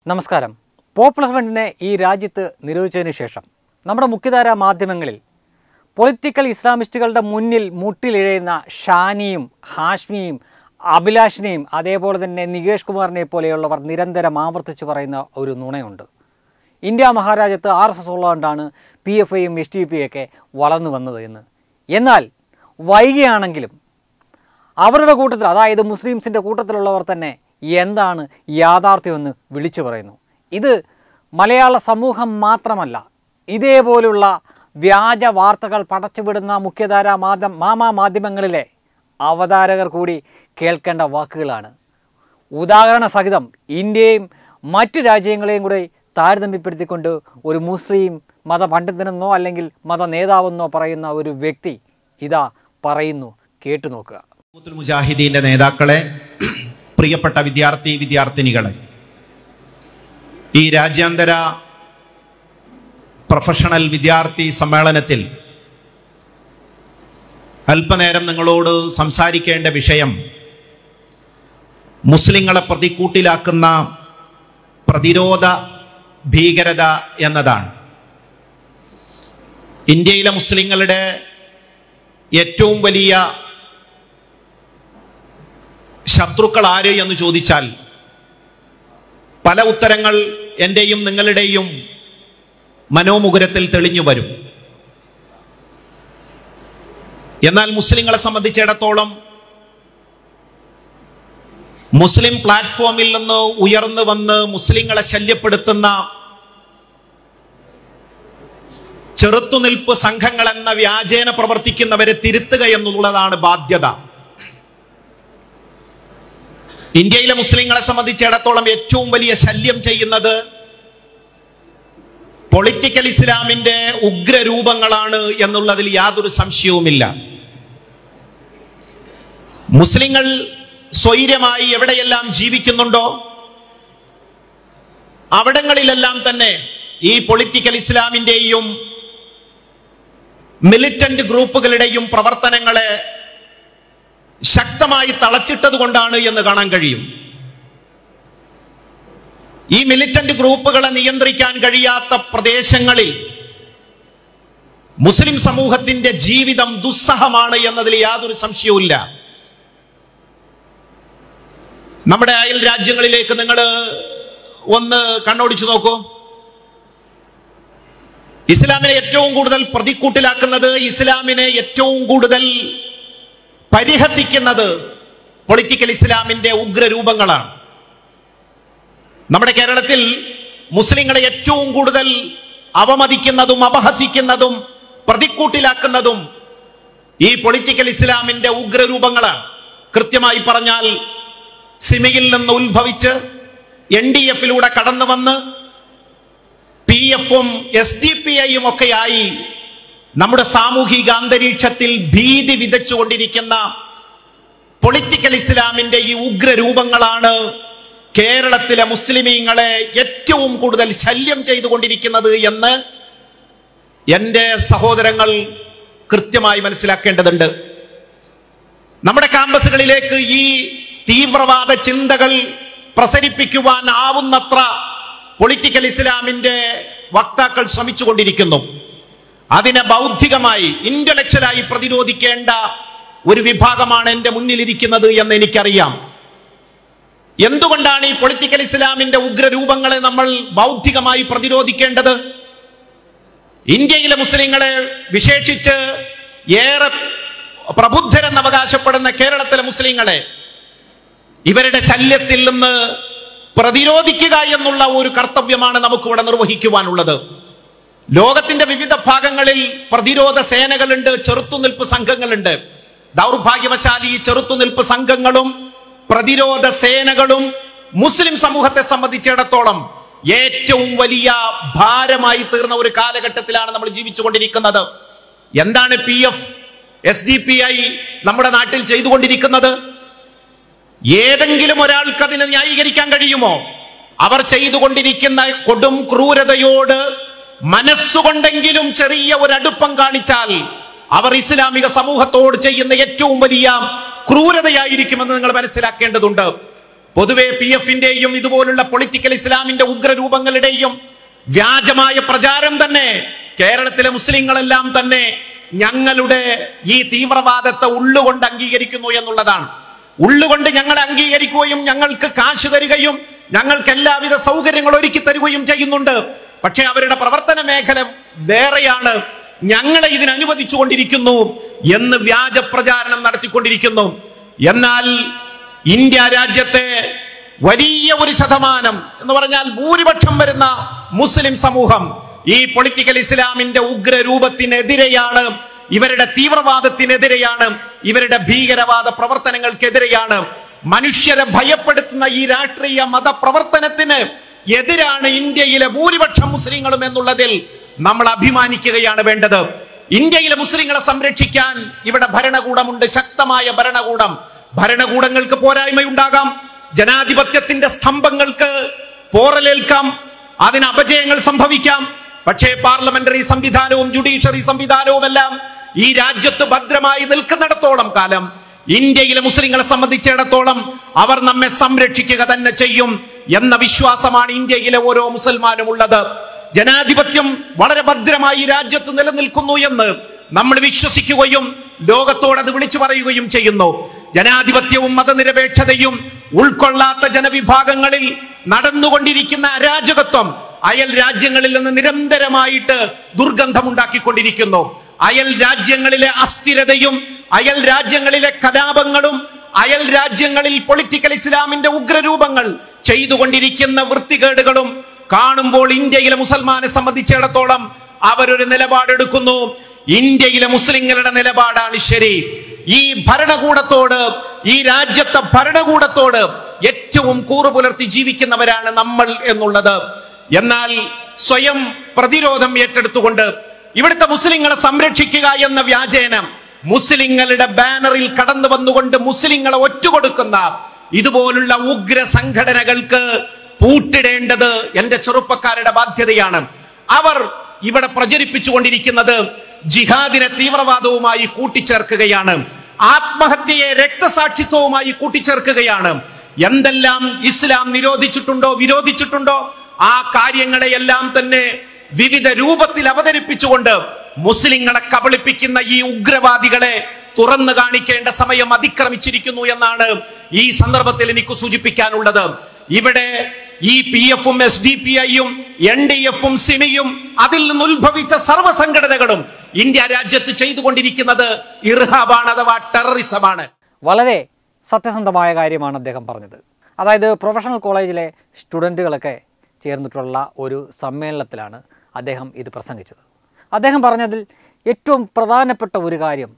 നമസ്കാരം പോപ്പുലർ ഫ്രണ്ടിനെ ഈ രാജ്യത്ത് നിരോധിച്ചതിന് ശേഷം നമ്മുടെ മുഖ്യധാരാ മാധ്യമങ്ങളിൽ പൊളിറ്റിക്കൽ ഇസ്ലാമിസ്റ്റുകളുടെ മുന്നിൽ മുട്ടിലിഴയുന്ന ഷാനിയും ഹാഷ്മിയും അഭിലാഷിനെയും അതേപോലെ തന്നെ നികേഷ് കുമാറിനെ പോലെയുള്ളവർ നിരന്തരം ആവർത്തിച്ച് പറയുന്ന ഒരു നുണയുണ്ട് ഇന്ത്യ മഹാരാജ്യത്ത് ആർ എസ് എസ് ഉള്ളതുകൊണ്ടാണ് പി എഫ് ഐയും എസ് ടി പി ഒക്കെ വളർന്നു വന്നത് എന്ന് എന്നാൽ വൈകിയാണെങ്കിലും അവരുടെ കൂട്ടത്തിൽ അതായത് മുസ്ലിംസിൻ്റെ കൂട്ടത്തിലുള്ളവർ തന്നെ എന്താണ് യാഥാർത്ഥ്യമെന്ന് വിളിച്ചു പറയുന്നു ഇത് മലയാള സമൂഹം മാത്രമല്ല ഇതേപോലുള്ള വ്യാജ വാർത്തകൾ പടച്ചുവിടുന്ന മുഖ്യധാരാ മാധ്യമ മാമാ മാധ്യമങ്ങളിലെ അവതാരകർ കൂടി കേൾക്കേണ്ട വാക്കുകളാണ് ഉദാഹരണ സഹിതം ഇന്ത്യയും മറ്റു രാജ്യങ്ങളെയും കൂടി താരതമ്യപ്പെടുത്തിക്കൊണ്ട് ഒരു മുസ്ലിം മത പണ്ഡിതനെന്നോ അല്ലെങ്കിൽ മത നേതാവെന്നോ പറയുന്ന ഒരു വ്യക്തി ഇതാ പറയുന്നു കേട്ടു നോക്കുക ജമാഅത്തുൽ മുജാഹിദീന്റെ നേതാക്കളെ പ്രിയപ്പെട്ട വിദ്യാർത്ഥി വിദ്യാർത്ഥിനികളെ ഈ രാജ്യാന്തര പ്രൊഫഷണൽ വിദ്യാർത്ഥി സമ്മേളനത്തിൽ അല്പനേരം നിങ്ങളോട് സംസാരിക്കേണ്ട വിഷയം മുസ്ലിങ്ങളെ പ്രതിക്കൂട്ടിലാക്കുന്ന പ്രതിരോധ ഭീകരത എന്നതാണ് ഇന്ത്യയിലെ മുസ്ലിങ്ങളുടെ ഏറ്റവും വലിയ ശത്രുക്കൾ ആര് എന്ന് ചോദിച്ചാൽ പല ഉത്തരങ്ങൾ എൻ്റെയും നിങ്ങളുടെയും മനോമുകുരത്തിൽ തെളിഞ്ഞു വരും എന്നാൽ മുസ്ലിങ്ങളെ സംബന്ധിച്ചിടത്തോളം മുസ്ലിം പ്ലാറ്റ്ഫോമിൽ നിന്ന് ഉയർന്നു വന്ന് മുസ്ലിങ്ങളെ ശല്യപ്പെടുത്തുന്ന ചെറുത്തുനിൽപ്പ് സംഘങ്ങൾ എന്ന വ്യാജേന പ്രവർത്തിക്കുന്നവരെ തിരുത്തുക എന്നുള്ളതാണ് ബാധ്യത ഇന്ത്യയിലെ മുസ്ലിങ്ങളെ സംബന്ധിച്ചിടത്തോളം ഏറ്റവും വലിയ ശല്യം ചെയ്യുന്നത് പൊളിറ്റിക്കൽ ഇസ്ലാമിന്റെ ഉഗ്രരൂപങ്ങളാണ് എന്നുള്ളതിൽ യാതൊരു സംശയവുമില്ല മുസ്ലിങ്ങൾ സ്വൈര്യമായി എവിടെയെല്ലാം ജീവിക്കുന്നുണ്ടോ അവിടങ്ങളിലെല്ലാം തന്നെ ഈ പൊളിറ്റിക്കൽ ഇസ്ലാമിന്റെയും മിലിറ്റന്റ് ഗ്രൂപ്പുകളുടെയും പ്രവർത്തനങ്ങളെ ശക്തമായി തളച്ചിട്ടത് കൊണ്ടാണ് എന്ന് കാണാൻ കഴിയും ഈ മിലിറ്റന്റ് ഗ്രൂപ്പുകളെ നിയന്ത്രിക്കാൻ കഴിയാത്ത പ്രദേശങ്ങളിൽ മുസ്ലിം സമൂഹത്തിന്റെ ജീവിതം ദുസ്സഹമാണ് എന്നതിൽ യാതൊരു സംശയവുമില്ല നമ്മുടെ അയൽ രാജ്യങ്ങളിലേക്ക് നിങ്ങൾ ഒന്ന് കണ്ണോടിച്ചു നോക്കൂ ഇസ്ലാമിനെ ഏറ്റവും കൂടുതൽ പ്രതിക്കൂട്ടിലാക്കുന്നത് ഇസ്ലാമിനെ ഏറ്റവും കൂടുതൽ പരിഹസിക്കുന്നത് പൊളിറ്റിക്കൽ ഇസ്ലാമിന്റെ ഉഗ്രരൂപങ്ങളാണ് നമ്മുടെ കേരളത്തിൽ മുസ്ലിങ്ങളെ ഏറ്റവും കൂടുതൽ അവമതിക്കുന്നതും അപഹസിക്കുന്നതും പ്രതിക്കൂട്ടിലാക്കുന്നതും ഈ പൊളിറ്റിക്കൽ ഇസ്ലാമിന്റെ ഉഗ്രരൂപങ്ങളാണ് കൃത്യമായി പറഞ്ഞാൽ സിമിയിൽ നിന്ന് ഉത്ഭവിച്ച് എൻ ഡി എഫിലൂടെ കടന്നു വന്ന് പി എഫും എസ് ഡി പി ഐയും ഒക്കെയായി നമ്മുടെ സാമൂഹിക അന്തരീക്ഷത്തിൽ ഭീതി വിതച്ചുകൊണ്ടിരിക്കുന്ന പൊളിറ്റിക്കൽ ഇസ്ലാമിന്റെ ഈ ഉഗ്രരൂപങ്ങളാണ് കേരളത്തിലെ മുസ്ലിമീങ്ങളെ ഏറ്റവും കൂടുതൽ ശല്യം ചെയ്തുകൊണ്ടിരിക്കുന്നത് എന്ന് എൻ്റെ സഹോദരങ്ങൾ കൃത്യമായി മനസ്സിലാക്കേണ്ടതുണ്ട് നമ്മുടെ ക്യാമ്പസുകളിലേക്ക് ഈ തീവ്രവാദ ചിന്തകൾ പ്രസരിപ്പിക്കുവാൻ ആവുന്നത്ര പൊളിറ്റിക്കൽ ഇസ്ലാമിന്റെ വക്താക്കൾ ശ്രമിച്ചുകൊണ്ടിരിക്കുന്നു അതിനെ ബൗദ്ധികമായി ഇന്റലക്ച്വലായി പ്രതിരോധിക്കേണ്ട ഒരു വിഭാഗമാണ് എന്റെ മുന്നിലിരിക്കുന്നത് എന്ന് എനിക്കറിയാം എന്തുകൊണ്ടാണ് ഈ പൊളിറ്റിക്കൽ ഇസ്ലാമിന്റെ ഉഗ്രരൂപങ്ങളെ നമ്മൾ ബൗദ്ധികമായി പ്രതിരോധിക്കേണ്ടത് ഇന്ത്യയിലെ മുസ്ലിങ്ങളെ വിശേഷിച്ച് ഏറെ പ്രബുദ്ധരെന്ന് അവകാശപ്പെടുന്ന കേരളത്തിലെ മുസ്ലിങ്ങളെ ഇവരുടെ ശല്യത്തിൽ നിന്ന് പ്രതിരോധിക്കുക എന്നുള്ള ഒരു കർത്തവ്യമാണ് നമുക്കിവിടെ നിർവഹിക്കുവാനുള്ളത് ലോകത്തിന്റെ വിവിധ ഭാഗങ്ങളിൽ പ്രതിരോധ സേനകളുണ്ട് ചെറുത്തുനിൽപ്പ് സംഘങ്ങളുണ്ട് ദൗർഭാഗ്യവശാൽ ഈ ചെറുത്തുനിൽപ്പ് സംഘങ്ങളും പ്രതിരോധ സേനകളും മുസ്ലിം സമൂഹത്തെ സംബന്ധിച്ചിടത്തോളം ഏറ്റവും വലിയ ഭാരമായി തീർന്ന ഒരു കാലഘട്ടത്തിലാണ് നമ്മൾ ജീവിച്ചുകൊണ്ടിരിക്കുന്നത് എന്താണ് P F S D P I നമ്മുടെ നാട്ടിൽ ചെയ്തുകൊണ്ടിരിക്കുന്നത് ഏതെങ്കിലും ഒരാൾക്ക് അതിനെ ന്യായീകരിക്കാൻ കഴിയുമോ അവർ ചെയ്തുകൊണ്ടിരിക്കുന്ന കൊടും ക്രൂരതയോട് മനസ്സുകൊണ്ടെങ്കിലും ചെറിയ ഒരു അടുപ്പം കാണിച്ചാൽ അവർ ഇസ്ലാമിക സമൂഹത്തോട് ചെയ്യുന്ന ഏറ്റവും വലിയ ക്രൂരതയായിരിക്കുമെന്ന് നിങ്ങൾ മനസ്സിലാക്കേണ്ടതുണ്ട് പൊതുവെ പി എഫിന്റെയും ഇതുപോലുള്ള പൊളിറ്റിക്കൽ ഇസ്ലാമിന്റെ ഉഗ്രരൂപങ്ങളുടെയും വ്യാജമായ പ്രചാരം തന്നെ കേരളത്തിലെ മുസ്ലിങ്ങളെല്ലാം തന്നെ ഞങ്ങളുടെ ഈ തീവ്രവാദത്തെ ഉള്ളുകൊണ്ട് അംഗീകരിക്കുന്നു എന്നുള്ളതാണ് ഉള്ളുകൊണ്ട് ഞങ്ങളെ അംഗീകരിക്കുകയും ഞങ്ങൾക്ക് കാശ് തരികയും ഞങ്ങൾക്ക് എല്ലാവിധ സൗകര്യങ്ങൾ ഒരുക്കി തരികയും ചെയ്യുന്നുണ്ട് പക്ഷെ അവരുടെ പ്രവർത്തന മേഖല വേറെയാണ് ഞങ്ങളെ ഇതിന് അനുവദിച്ചുകൊണ്ടിരിക്കുന്നു എന്ന് വ്യാജ പ്രചാരണം നടത്തിക്കൊണ്ടിരിക്കുന്നു എന്നാൽ ഇന്ത്യ രാജ്യത്തെ വലിയ ഒരു ശതമാനം എന്ന് പറഞ്ഞാൽ ഭൂരിപക്ഷം വരുന്ന മുസ്ലിം സമൂഹം ഈ പൊളിറ്റിക്കൽ ഇസ്ലാമിന്റെ ഉഗ്രരൂപത്തിനെതിരെയാണ് ഇവരുടെ തീവ്രവാദത്തിനെതിരെയാണ് ഇവരുടെ ഭീകരവാദ പ്രവർത്തനങ്ങൾക്കെതിരെയാണ് മനുഷ്യരെ ഭയപ്പെടുത്തുന്ന ഈ രാഷ്ട്രീയ മത പ്രവർത്തനത്തിന് എതിരാണ് ഇന്ത്യയിലെ ഭൂരിപക്ഷം മുസ്ലിങ്ങളും എന്നുള്ളതിൽ നമ്മൾ അഭിമാനിക്കുകയാണ് വേണ്ടത് ഇന്ത്യയിലെ മുസ്ലിങ്ങളെ സംരക്ഷിക്കാൻ ഇവിടെ ഭരണകൂടമുണ്ട് ശക്തമായ ഭരണകൂടം ഭരണകൂടങ്ങൾക്ക് പോരായ്മയുണ്ടാകാം ജനാധിപത്യത്തിന്റെ സ്തംഭങ്ങൾക്ക് പോറലേൽക്കാം അതിന് അപജയങ്ങൾ സംഭവിക്കാം പക്ഷേ പാർലമെന്ററി സംവിധാനവും ജുഡീഷ്യറി സംവിധാനവും എല്ലാം ഈ രാജ്യത്ത് ഭദ്രമായി നിൽക്കുന്നിടത്തോളം കാലം ഇന്ത്യയിലെ മുസ്ലിങ്ങളെ സംബന്ധിച്ചിടത്തോളം അവർ നമ്മെ സംരക്ഷിക്കുക തന്നെ ചെയ്യും എന്ന വിശ്വാസമാണ് ഇന്ത്യയിലെ ഓരോ മുസൽമാനും ഉള്ളത് ജനാധിപത്യം വളരെ ഭദ്രമായി ഈ രാജ്യത്ത് നിലനിൽക്കുന്നു എന്ന് നമ്മൾ വിശ്വസിക്കുകയും ലോകത്തോട് അത് വിളിച്ചു പറയുകയും ചെയ്യുന്നു ജനാധിപത്യവും മതനിരപേക്ഷതയും ഉൾക്കൊള്ളാത്ത ജനവിഭാഗങ്ങളിൽ നടന്നുകൊണ്ടിരിക്കുന്ന അരാജകത്വം അയൽ രാജ്യങ്ങളിൽ നിന്ന് നിരന്തരമായിട്ട് ദുർഗന്ധമുണ്ടാക്കിക്കൊണ്ടിരിക്കുന്നു അയൽ രാജ്യങ്ങളിലെ അസ്ഥിരതയും അയൽ രാജ്യങ്ങളിലെ കലാപങ്ങളും അയൽ രാജ്യങ്ങളിൽ പൊളിറ്റിക്കൽ ഇസ്ലാമിന്റെ ഉഗ്രരൂപങ്ങൾ ചെയ്തുകൊണ്ടിരിക്കുന്ന വൃത്തികേടുകളും കാണുമ്പോൾ ഇന്ത്യയിലെ മുസൽമാനെ സംബന്ധിച്ചിടത്തോളം അവരൊരു നിലപാടെടുക്കുന്നു ഇന്ത്യയിലെ മുസ്ലിങ്ങളുടെ നിലപാടാണ് ശരി ഈ ഭരണകൂടത്തോട് ഈ രാജ്യത്തെ ഭരണകൂടത്തോട് ഏറ്റവും കൂറു പുലർത്തി ജീവിക്കുന്നവരാണ് നമ്മൾ എന്നുള്ളത് എന്നാൽ സ്വയം പ്രതിരോധം ഏറ്റെടുത്തുകൊണ്ട് ഇവിടുത്തെ മുസ്ലിങ്ങളെ സംരക്ഷിക്കുക എന്ന വ്യാജേന മുസ്ലിങ്ങളുടെ ബാനറിൽ കടന്നു വന്നുകൊണ്ട് മുസ്ലിങ്ങളെ ഒറ്റുകൊടുക്കുന്ന ഇതുപോലുള്ള ഉഗ്ര സംഘടനകൾക്ക് പൂട്ടിടേണ്ടത് എന്റെ ചെറുപ്പക്കാരുടെ ബാധ്യതയാണ് അവർ ഇവിടെ പ്രചരിപ്പിച്ചുകൊണ്ടിരിക്കുന്നത് ജിഹാദിനെ തീവ്രവാദവുമായി കൂട്ടിച്ചേർക്കുകയാണ് ആത്മഹത്യയെ രക്തസാക്ഷിത്വവുമായി കൂട്ടിച്ചേർക്കുകയാണ് എന്തെല്ലാം ഇസ്ലാം നിരോധിച്ചിട്ടുണ്ടോ വിരോധിച്ചിട്ടുണ്ടോ ആ കാര്യങ്ങളെയെല്ലാം തന്നെ വിവിധ രൂപത്തിൽ അവതരിപ്പിച്ചുകൊണ്ട് മുസ്ലിങ്ങളെ കബളിപ്പിക്കുന്ന ഈ ഉഗ്രവാദികളെ തുറന്നു കാണിക്കേണ്ട സമയം അതിക്രമിച്ചിരിക്കുന്നു എന്നാണ് ഈ സന്ദർഭത്തിൽ എനിക്ക് സൂചിപ്പിക്കാനുള്ളത് ഇവിടെ ഈ പി എഫും എസ് ഡി പി ഐയും എൻ ഡി എഫും സിമിയും അതിൽ നിന്ന് ഉത്ഭവിച്ച സർവ്വ സംഘടനകളും ഇന്ത്യ രാജ്യത്ത് ചെയ്തുകൊണ്ടിരിക്കുന്നത് ഇർഹാബാണ് അഥവാ ടെററിസമാണ് വളരെ സത്യസന്ധമായ കാര്യമാണ് അദ്ദേഹം പറഞ്ഞത് അതായത് പ്രൊഫഷണൽ കോളേജിലെ സ്റ്റുഡൻറ്റുകളൊക്കെ ചേർന്നിട്ടുള്ള ഒരു സമ്മേളനത്തിലാണ് അദ്ദേഹം ഇത് പ്രസംഗിച്ചത് അദ്ദേഹം പറഞ്ഞതിൽ ഏറ്റവും പ്രധാനപ്പെട്ട ഒരു കാര്യം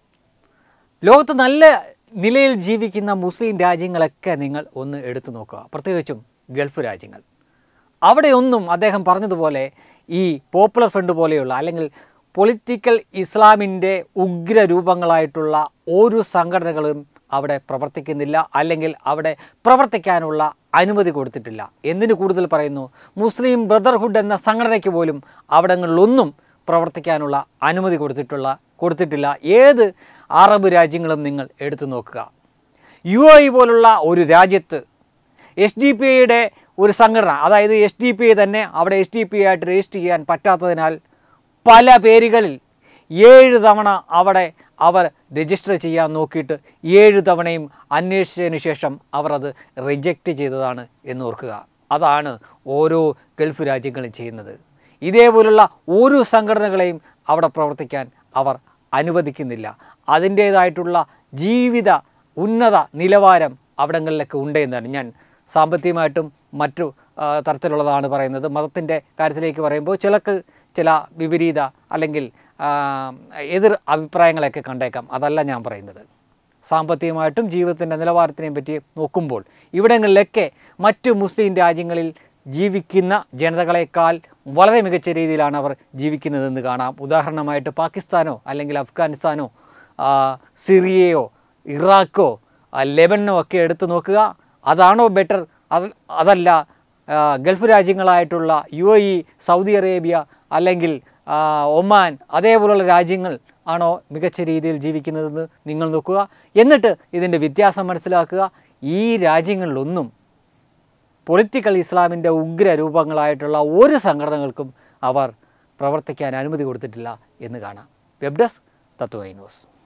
ലോകത്ത് നല്ല നിലയിൽ ജീവിക്കുന്ന മുസ്ലിം രാജ്യങ്ങളൊക്കെ നിങ്ങൾ ഒന്ന് എടുത്തു നോക്കുക പ്രത്യേകിച്ചും ഗൾഫ് രാജ്യങ്ങൾ അവിടെയൊന്നും അദ്ദേഹം പറഞ്ഞതുപോലെ ഈ പോപ്പുലർ ഫ്രണ്ട് പോലെയുള്ള അല്ലെങ്കിൽ പൊളിറ്റിക്കൽ ഇസ്ലാമിൻ്റെ ഉഗ്ര രൂപങ്ങളായിട്ടുള്ള ഒരു സംഘടനകളും അവിടെ പ്രവർത്തിക്കുന്നില്ല അല്ലെങ്കിൽ അവിടെ പ്രവർത്തിക്കാനുള്ള അനുമതി കൊടുത്തിട്ടില്ല എന്തിനു കൂടുതൽ പറയുന്നു മുസ്ലിം ബ്രദർഹുഡ് എന്ന സംഘടനയ്ക്ക് പോലും അവിടങ്ങളിലൊന്നും പ്രവർത്തിക്കാനുള്ള അനുമതി കൊടുത്തിട്ടുള്ള കൊടുത്തിട്ടില്ല ഏത് അറബ് രാജ്യങ്ങളും നിങ്ങൾ എടുത്തു നോക്കുക യു എ പോലുള്ള ഒരു രാജ്യത്ത് എസ് ഡി പി ഐയുടെ ഒരു സംഘടന അതായത് എസ് ഡി പി ഐ തന്നെ അവിടെ എസ് ഡി പി ഐ ആയിട്ട് രജിസ്റ്റർ ചെയ്യാൻ പറ്റാത്തതിനാൽ പല പേരുകളിൽ ഏഴ് തവണ അവിടെ അവർ രജിസ്റ്റർ ചെയ്യാൻ നോക്കിയിട്ട് ഏഴ് തവണയും അന്വേഷിച്ചതിന് ശേഷം അവർ അത് റിജക്റ്റ് ചെയ്തതാണ് എന്ന് ഓർക്കുക അതാണ് ഓരോ ഗൾഫ് രാജ്യങ്ങളും ചെയ്യുന്നത് ഇതേപോലുള്ള ഓരോ സംഘടനകളെയും അവിടെ പ്രവർത്തിക്കാൻ അവർ അനുവദിക്കുന്നില്ല അതിൻ്റേതായിട്ടുള്ള ജീവിത ഉന്നത നിലവാരം അവിടങ്ങളിലൊക്കെ ഉണ്ട് എന്നാണ് ഞാൻ സാമ്പത്തികമായിട്ടും മറ്റു ആ, തരത്തിലുള്ളതാണ് പറയുന്നത് മതത്തിൻ്റെ കാര്യത്തിലേക്ക് പറയുമ്പോൾ ചിലക്ക് ചില വിപരീത അല്ലെങ്കിൽ ആ, എതിർ അഭിപ്രായങ്ങളൊക്കെ കണ്ടേക്കാം അതല്ല ഞാൻ പറയുന്നത് സാമ്പത്തികമായിട്ടും ജീവിതത്തിൻ്റെ നിലവാരത്തിനെയും പറ്റി നോക്കുമ്പോൾ ഇവിടങ്ങളിലൊക്കെ മറ്റു മുസ്ലിം രാജ്യങ്ങളിൽ ജീവിക്കുന്ന ജനതകളെക്കാൾ വളരെ മികച്ച രീതിയിലാണ് അവർ ജീവിക്കുന്നതെന്ന് കാണാം ഉദാഹരണമായിട്ട് പാകിസ്ഥാനോ അല്ലെങ്കിൽ അഫ്ഗാനിസ്ഥാനോ ആ, സിറിയയോ ഇറാഖോ ആ, ലെബനോ ഒക്കെ എടുത്തു നോക്കുക അതാണോ ബെറ്റർ അത് അതല്ല ആ, ഗൾഫ് രാജ്യങ്ങളായിട്ടുള്ള U A E Saudi Arabia അല്ലെങ്കിൽ ആ, ഒമാൻ അതേപോലുള്ള രാജ്യങ്ങൾ ആണോ മികച്ച രീതിയിൽ ജീവിക്കുന്നതെന്ന് നിങ്ങൾ നോക്കുക എന്നിട്ട് ഇതിൻ്റെ വ്യത്യാസം മനസ്സിലാക്കുക ഈ രാജ്യങ്ങളിലൊന്നും പൊളിറ്റിക്കൽ ഇസ്ലാമിൻ്റെ ഉഗ്ര രൂപങ്ങളായിട്ടുള്ള ഒരു സംഘടനകൾക്കും അവർ പ്രവർത്തിക്കാൻ അനുമതി കൊടുത്തിട്ടില്ല എന്ന് കാണാം വെബ് ഡെസ്ക് തത്വമൈ ന്യൂസ്